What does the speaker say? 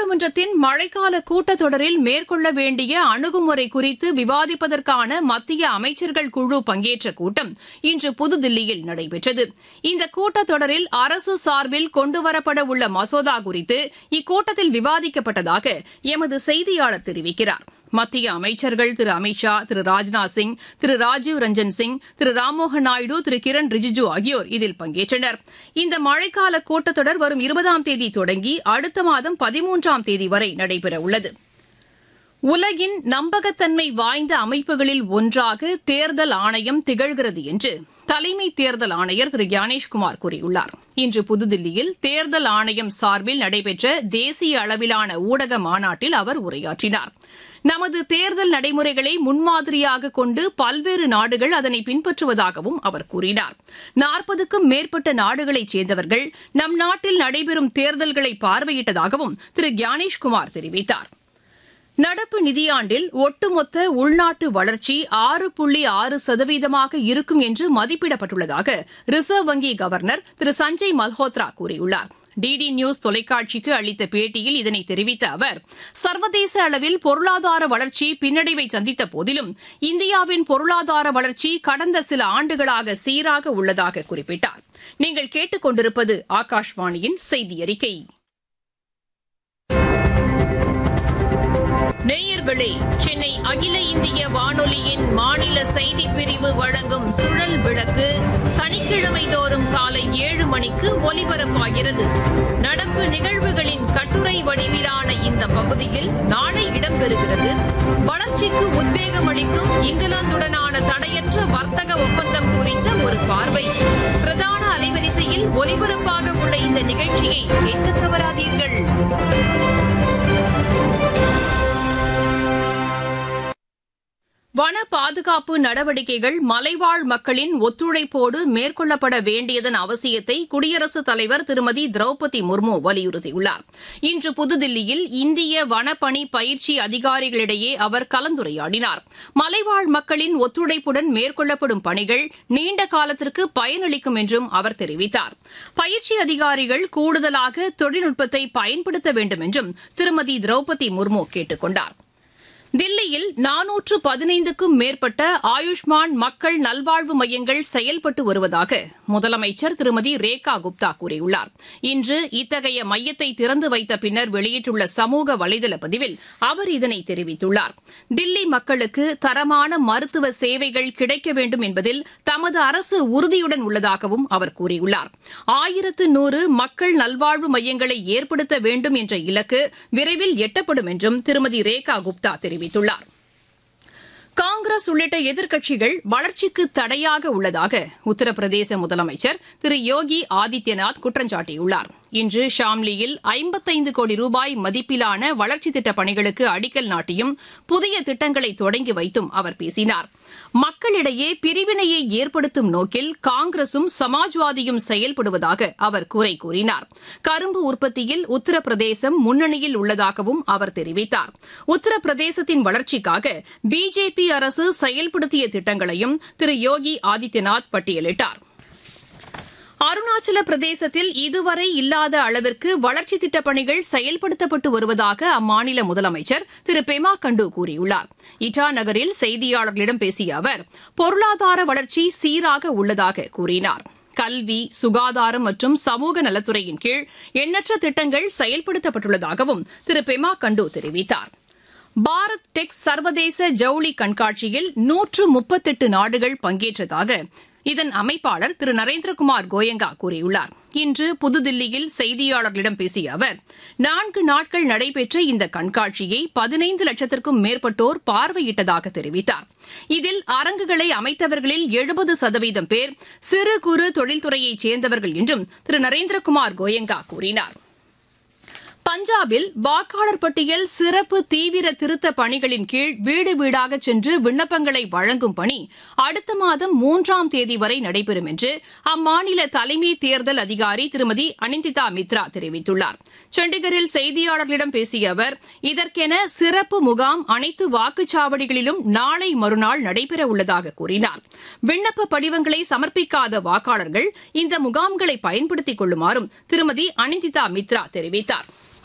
நாடாளுமன்றத்தின் மழைக்கால கூட்டத்தொடரில் மேற்கொள்ள வேண்டிய அணுகுமுறை குறித்து விவாதிப்பதற்கான மத்திய அமைச்சர்கள் குழு பங்கேற்ற கூட்டம் இன்று புதுதில்லியில் நடைபெற்றது இந்த கூட்டத்தொடரில் அரசு சார்பில் கொண்டுவரப்பட உள்ள மசோதா குறித்து இக்கூட்டத்தில் விவாதிக்கப்பட்டதாக எமது செய்தியாளர் தெரிவிக்கிறார் மத்திய அமைச்சர்கள் திரு அமித்ஷா திரு ராஜ்நாத் சிங் திரு ராஜீவ் ரஞ்சன் சிங் திரு ராம்மோகன் நாயுடு திரு கிரண் ரிஜிஜு ஆகியோர் இதில் பங்கேற்றனர் இந்த மழைக்கால கூட்டத்தொடர் வரும் இருபதாம் தேதி தொடங்கி அடுத்த மாதம் பதிமூன்றாம் தேதி வரை நடைபெறவுள்ளது உலகின் நம்பகத்தன்மை வாய்ந்த அமைப்புகளில் ஒன்றாக தேர்தல் ஆணையம் திகழ்கிறது என்று தலைமை தேர்தல் ஆணையர் திரு ஞானேஷ்குமார் கூறியுள்ளார் இன்று புதுதில்லியில் தேர்தல் ஆணையம் சார்பில் நடைபெற்ற தேசிய அளவிலான ஊடக மாநாட்டில் அவர் உரையாற்றினார் நமது தேர்தல் நடைமுறைகளை முன்மாதிரியாக கொண்டு பல்வேறு நாடுகள் அதனை பின்பற்றுவதாகவும் அவர் கூறினார் நாற்பதுக்கும் மேற்பட்ட நாடுகளைச் சேர்ந்தவர்கள் நம் நாட்டில் நடைபெறும் தேர்தல்களை பார்வையிட்டதாகவும் திரு ஞானேஷ்குமார் தெரிவித்தார் நடப்பு நிதியாண்டில் ஒட்டுமொத்த உள்நாட்டு வளர்ச்சி ஆறு புள்ளி ஆறு சதவீதமாக இருக்கும் என்று மதிப்பிடப்பட்டுள்ளதாக ரிசர்வ் வங்கி கவர்னர் திரு சஞ்சய் மல்ஹோத்ரா கூறியுள்ளார் டிடி நியூஸ் தொலைக்காட்சிக்கு அளித்த பேட்டியில் இதனை தெரிவித்த அவர் சர்வதேச அளவில் பொருளாதார வளர்ச்சி பின்னடைவை சந்தித்த போதிலும் இந்தியாவின் பொருளாதார வளர்ச்சி கடந்த சில ஆண்டுகளாக சீராக உள்ளதாக குறிப்பிட்டார் நீங்கள் கேட்டுக் கொண்டிருப்பது ஆகாஷ்வாணியின் செய்தி அறிக்கை நேயர்களே சென்னை அகில இந்திய வானொலியின் மாநில செய்தி பிரிவு வழங்கும் சுழல் விளக்கு சனிக்கிழமை தோறும் காலை ஏழு மணிக்கு ஒலிபரப்பாகிறது நடப்பு நிகழ்வுகளின் கட்டுரை வடிவிலான இந்த பகுதியில் நாளை இடம்பெறுகிறது வளர்ச்சிக்கு உத்வேகம் அளிக்கும் இங்கிலாந்துடனான தடையற்ற வர்த்தக ஒப்பந்தம் குறித்த ஒரு பார்வை பிரதான அலைவரிசையில் ஒலிபரப்பாக உள்ள இந்த நிகழ்ச்சியை கேட்க தவறாதீர்கள் வன பாதுகாப்பு நடவடிக்கைகள் மலைவாழ் மக்களின் ஒத்துழைப்போடு மேற்கொள்ளப்பட வேண்டியதன் அவசியத்தை குடியரசுத் தலைவர் திருமதி திரௌபதி முர்மு வலியுறுத்தியுள்ளார் இன்று புதுதில்லியில் இந்திய வனப்பணி பயிற்சி அதிகாரிகளிடையே அவர் கலந்துரையாடினார் மலைவாழ் மக்களின் ஒத்துழைப்புடன் மேற்கொள்ளப்படும் பணிகள் நீண்ட காலத்திற்கு பயனளிக்கும் என்றும் அவர் தெரிவித்தார் பயிற்சி அதிகாரிகள் கூடுதலாக தொழில்நுட்பத்தை பயன்படுத்த வேண்டும் என்றும் திருமதி திரௌபதி முர்மு கேட்டுக் கொண்டாா் தில்லியில் நானூற்று பதினைந்துக்கும் மேற்பட்ட ஆயுஷ்மான் மக்கள் நல்வாழ்வு மையங்கள் செயல்பட்டு வருவதாக முதலமைச்சர் திருமதி ரேகா குப்தா கூறியுள்ளார் இன்று இத்தகைய மையத்தை திறந்து வைத்த பின்னர் வெளியிட்டுள்ள சமூக வலைதள பதிவில் அவர் இதனை தெரிவித்துள்ளார் தில்லி மக்களுக்கு தரமான மருத்துவ சேவைகள் கிடைக்க வேண்டும் என்பதில் தமது அரசு உறுதியுடன் உள்ளதாகவும் அவர் கூறியுள்ளார் ஆயிரத்து நூறு மக்கள் நல்வாழ்வு மையங்களை ஏற்படுத்த வேண்டும் என்ற இலக்கு விரைவில் எட்டப்படும் என்றும் திருமதி ரேகா குப்தா தெரிவித்தார் தெரிவித்துள்ளார் காங்கிரஸ் உள்ளிட்ட எதிர்க்கட்சிகள் வளர்ச்சிக்கு தடையாக உள்ளதாக உத்தரப்பிரதேச முதலமைச்சர் திரு யோகி ஆதித்யநாத் குற்றம் சாட்டியுள்ளார் இன்று ஷாம்லியில் ஐம்பத்தைந்து கோடி ரூபாய் மதிப்பிலான வளர்ச்சித் திட்டப் பணிகளுக்கு அடிக்கல் நாட்டியும் புதிய திட்டங்களை தொடங்கி வைத்தும் அவர் பேசினார் மக்களிடையே பிரிவினையை ஏற்படுத்தும் நோக்கில் காங்கிரசும் சமாஜ்வாதியும் செயல்படுவதாக அவர் குறை கூறினார் கரும்பு உற்பத்தியில் உத்தரப்பிரதேசம் முன்னணியில் உள்ளதாகவும் அவர் தெரிவித்தார் உத்தரப்பிரதேசத்தின் வளர்ச்சிக்காக பிஜேபி அரசு செயல்படுத்திய திட்டங்களையும் திரு யோகி ஆதித்யநாத் பட்டியலிட்டார் அருணாச்சல பிரதேசத்தில் இதுவரை இல்லாத அளவிற்கு வளர்ச்சி திட்டப் பணிகள் செயல்படுத்தப்பட்டு வருவதாக அம்மாநில முதலமைச்சர் திரு பெமா கண்டு கூறியுள்ளார் இட்டா நகரில் செய்தியாளர்களிடம் பேசிய அவர் பொருளாதார வளர்ச்சி சீராக உள்ளதாக கூறினார் கல்வி சுகாதாரம் மற்றும் சமூக நலத்துறையின் கீழ் எண்ணற்ற திட்டங்கள் செயல்படுத்தப்பட்டுள்ளதாகவும் திரு பெமா கண்டு தெரிவித்தார் பாரத் டெக் சர்வதேச ஜவுளி கண்காட்சியில் நூற்று முப்பத்தெட்டு நாடுகள் பங்கேற்றதாக இதன் அமைப்பாளர் திரு நரேந்திரகுமார் கோயங்கா கூறியுள்ளார் இன்று புதுதில்லியில் செய்தியாளர்களிடம் பேசிய அவர் நான்கு நாட்கள் நடைபெற்ற இந்த கண்காட்சியை பதினைந்து லட்சத்திற்கும் மேற்பட்டோர் பார்வையிட்டதாக தெரிவித்தார் இதில் அரங்குகளை அமைத்தவர்களில் எழுபது சதவீதம் பேர் சிறு குறு தொழில்துறையைச் சேர்ந்தவர்கள் என்றும் திரு நரேந்திரகுமார் கோயங்கா கூறினார் பஞ்சாபில் வாக்காளர் பட்டியல் சிறப்பு தீவிர திருத்த பணிகளின் கீழ் வீடு வீடாக சென்று விண்ணப்பங்களை வழங்கும் பணி அடுத்த மாதம் மூன்றாம் தேதி வரை நடைபெறும் என்று அம்மாநில தலைமை தேர்தல் அதிகாரி திருமதி அனிந்திதா மித்ரா தெரிவித்துள்ளார் சண்டிகரில் செய்தியாளர்களிடம் பேசிய அவர் இதற்கென சிறப்பு முகாம் அனைத்து வாக்குச்சாவடிகளிலும் நாளை மறுநாள் நடைபெற உள்ளதாக கூறினார் விண்ணப்ப படிவங்களை சமர்ப்பிக்காத வாக்காளர்கள் இந்த முகாம்களை பயன்படுத்திக் கொள்ளுமாறும் திருமதி அனிந்திதா மித்ரா தெரிவித்தாா்